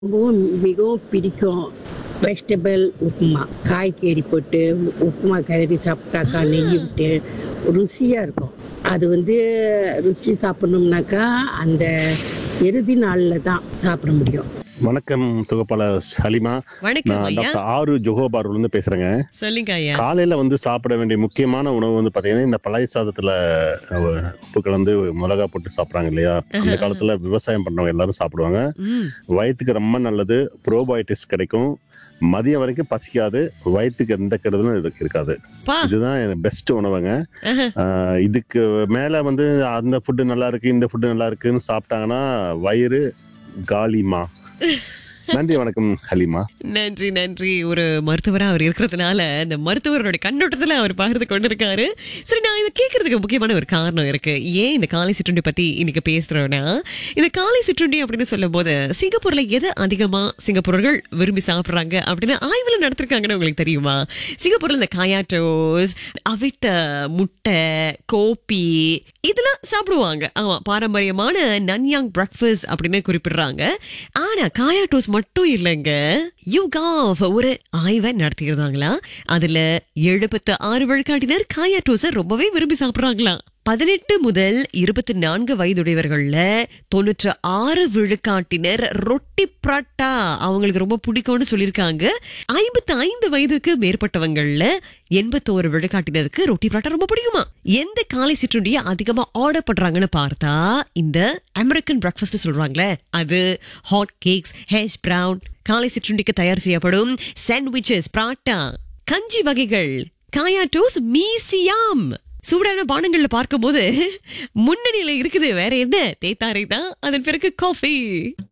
ரொம்பவும் மிகவும் பிடிக்கும் வெஜிடபிள் உப்புமா காய்கறி போட்டு உப்புமா கிளறி சாப்பிட்டாக்கா நெய் விட்டு ருசியாக இருக்கும் அது வந்து ருசி சாப்பிட்ணும்னாக்கா அந்த இறுதி நாளில் தான் சாப்பிட முடியும் வணக்கம் தொகுப்பாளர் ஹலிமா வணக்கம் நான் ஐயா டாக்டர் ஆறு ஜொஹோபார்ல இருந்து பேசுறேங்க சொல்லுங்க ஐயா காலையில வந்து சாப்பிட வேண்டிய முக்கியமான உணவு வந்து பாத்தீங்கன்னா இந்த பழைய சாதத்துல அஹ், உப்பு கலந்து மிளகா போட்டு சாப்பிடுறாங்க இல்லையா அந்த காலத்துல விவசாயம் பண்றவங்க எல்லாரும் சாப்பிடுவாங்க ம், வயிற்றுக்கு ரொம்ப நல்லது ப்ரோபயோட்டிக்ஸ் கிடைக்கும் மதியம் வரைக்கும் பசிக்காது வயிற்றுக்கு எந்த கெடுதலும் இதுக்கு இருக்காது பா இதுதான் பெஸ்ட் உணவுங்க ஆஹ், இதுக்கு மேல வந்து அந்த ஃபுட்டு நல்லா இருக்கு இந்த ஃபுட்டு நல்லா இருக்குன்னு சாப்பிட்டாங்கன்னா வயிறு காலிமா நன்றி வணக்கம் ஹலிமா நன்றி நன்றி ஒரு மருத்துவரா அவர் இருக்கிறதுனால இந்த மருத்துவரோட கண்ணோட்டத்துல அவர் பகிர்ந்து கொண்டிருக்காரு சரி நான் இதை கேட்கறதுக்கு முக்கியமான ஒரு காரணம் இருக்கு ஏன் இந்த காலை சிற்றுண்டி பத்தி இன்னைக்கு பேசுறோம்னா இந்த காலை சிற்றுண்டி அப்படின்னு சொல்லும் போது சிங்கப்பூர்ல எதை அதிகமா சிங்கப்பூரர்கள் விரும்பி சாப்பிடுறாங்க அப்படின்னு ஆய்வுல நடத்திருக்காங்கன்னு உங்களுக்கு தெரியுமா சிங்கப்பூர்ல இந்த காயாட்டோஸ் அவித்த முட்டை கோப்பி இதெல்லாம் சாப்பிடுவாங்க ஆமா பாரம்பரியமான நன்யாங் பிரேக்ஃபாஸ்ட் அப்படின்னு குறிப்பிடுறாங்க ஆனா காயாட்டோஸ் மட்டும் இல்லைங்க யூகாஃப் ஒரு ஆய்வை நடத்தியிருந்தாங்களா அதுல எழுபத்து ஆறு விழுக்காட்டினர் காயாட்டோஸை ரொம்பவே விரும்பி சாப்பிடுறாங்களாம் பதினெட்டு முதல் இருபத்தி நான்கு வயதுடையவர்கள்ல தொண்ணூற்று ஆறு விழுக்காட்டினர் ரொட்டி பராட்டா அவங்களுக்கு ரொம்ப பிடிக்கும்னு சொல்லியிருக்காங்க ஐம்பத்தி ஐந்து வயதுக்கு மேற்பட்டவங்கள்ல எண்பத்தோரு விழுக்காட்டினருக்கு ரொட்டி பராட்டா ரொம்ப பிடிக்குமா எந்த காலை சிற்றுண்டியை அதிகமா ஆர்டர் பண்றாங்கன்னு பார்த்தா இந்த அமெரிக்கன் பிரேக்ஃபாஸ்ட் சொல்றாங்களே அது ஹாட் கேக்ஸ் ஹேஷ் பிரவுன் காலை சிற்றுண்டிக்கு தயார் செய்யப்படும் சாண்ட்விச்சஸ் பராட்டா கஞ்சி வகைகள் காயாட்டோஸ் மீசியாம் சூடான பானங்கள்ல பார்க்கும்போது முன்னணியில இருக்குது வேற என்ன தேத்தாரை தான் அதன் பிறகு காஃபி